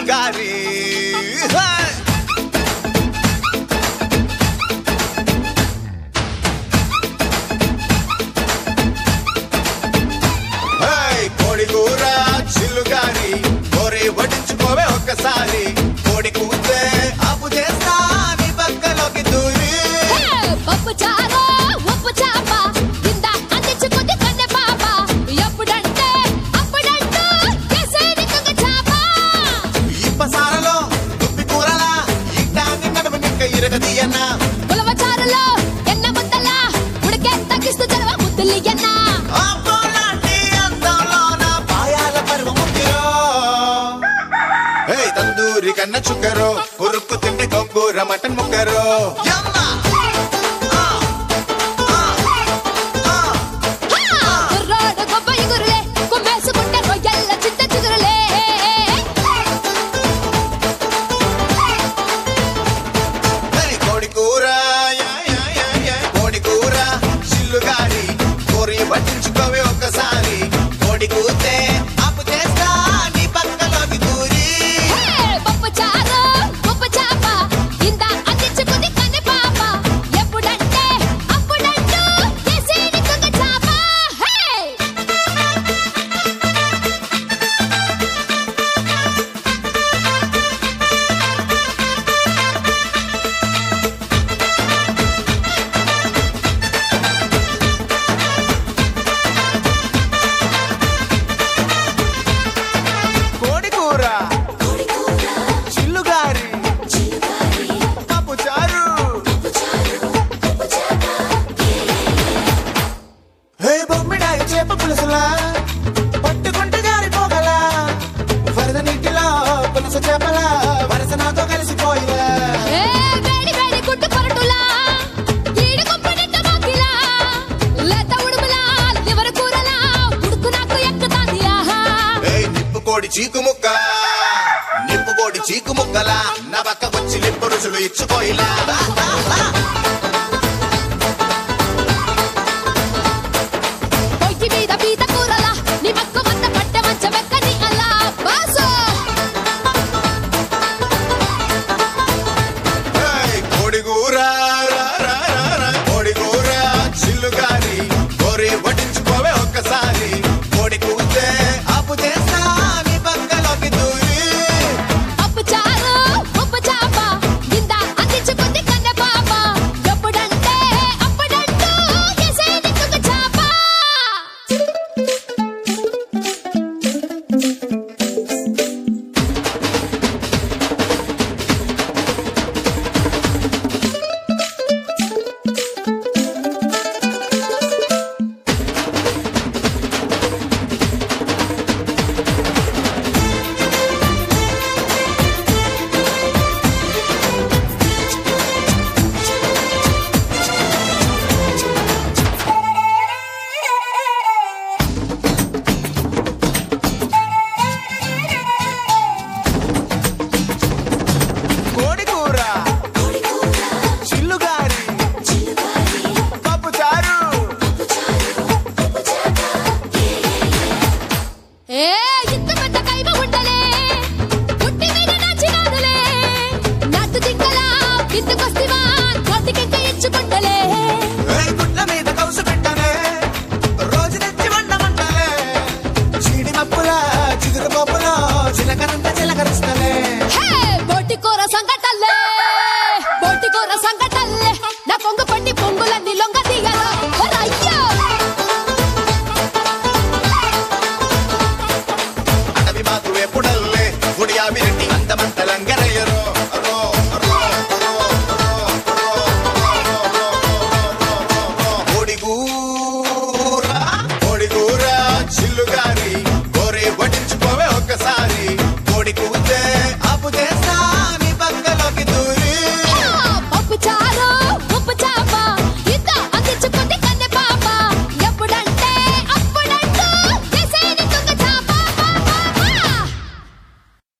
చిల్లుగారి హే! Hey! కోడి కూర చిల్లుగారి కోరి వడ్డించుకోవే ఒక్కసారి కోడి కూతే అప్పు చేస్తా నీ పక్కలోకి దూరి పప్పు చారు ఉప్పు చాప కింద అందించుకుంది కన్నె పాప ఎప్పుడంటే అప్పుడంటూ కేసేది కుంగ చాప ఇప్పసారలో దుప్పి కూరలా ఇట్టాన్ని నడుము నిక్క ఇరగదీయన్నా ఉలవ చారులో ఎన్న ముద్దల ఉడికే తగ్గిస్తూ చదవ ముద్దులి ఎన్న అబ్బోలాంటి అందంలోన పాయాల పర్వము ముగ్గురో. ఏయ్ తందూరి కన్న చుక్కరో ఉరుక్కు తిండి గొంగూర మటన్ ముక్కరో యమ్మ! ఆ! ఆ! ఆ! కుర్రోడు గొప్ప ఇగురులే కుమ్మేసుకుంటే రొయ్యల్ల చింత చిగురులే ఏయ్ కోడి కూర యా, యా, యా, యా. కోడి కూర చిల్లుగారి కోరి పట్టించుకోవే ఒక్కసారి కోడి కూతే అప్పు చేస్తా నీ పక్కలోకి దూరి పప్పు చారు ఉప్పు చాప కింద అందించుకుంది కన్నె పాప ఎప్పుడంటే అప్పుడంటూ కేసేది కుంగ చాప హే కోడి కూర చిల్లుగారి పప్పు చారు హే బొమ్మిడాయి చేప పులుసులా పట్టుకుంటే జారిపోగలా వరద నీటిలో పులుసు చేపల వరస నాతో కలిసిపోయిలా ఏ వేడి వేడి గుడ్డు కొరటులా ఈడు గుప్పనెట్ట మాకిలా లేత ఉడుములా లివర్ కూరలా ఉడుకు నాకు ఎక్కుతాంది ఆహా ఏయ్ నిప్పు కోడి చీకు ముక్క నిప్పు కోడి చీకు ముక్కలా నా పక్క వచ్చి లిప్పు రుచులు ఇచ్చుకోయిలా పొయ్యి మీద పీత కూరలా నీ మక్కు మంద పట్టె మంచం ఎక్కని అలా బాసు ఏయ్ కోడి కూర రా, రా, రా, రా. కోడి కూర చిల్లుగారి కోరి వడ్డించుకోవే ఒక్కసారి కోడి కూతే అప్పు చేస్తా నీ పక్కలోకి దూరి పప్పు చారు ఉప్పు చాప కింద అందించుకుంది కన్నె పాప ఎప్పుడంటే అప్పుడంటూ కేసేది కుంగ చాప కోడి కూర చిల్లుగారి పప్పు చారు ఏ ఇంత పెద్ద కైమ ఉండలే పుట్టి మీద నాచినాడులే నాటు జింకలా విందుకొస్తివా కోతికెక్క ఇచ్చుకుంటలే ఏయ్ గుడ్ల మీద కౌసు పెట్టనే రోజు తెచ్చి వండమంటలే చీడి మప్పుల చిగురు పప్పుల చిలకరంత చిలకరిస్తలే హే బోటి కూర సంగటల్లే బోటి కూర సంగటల్లే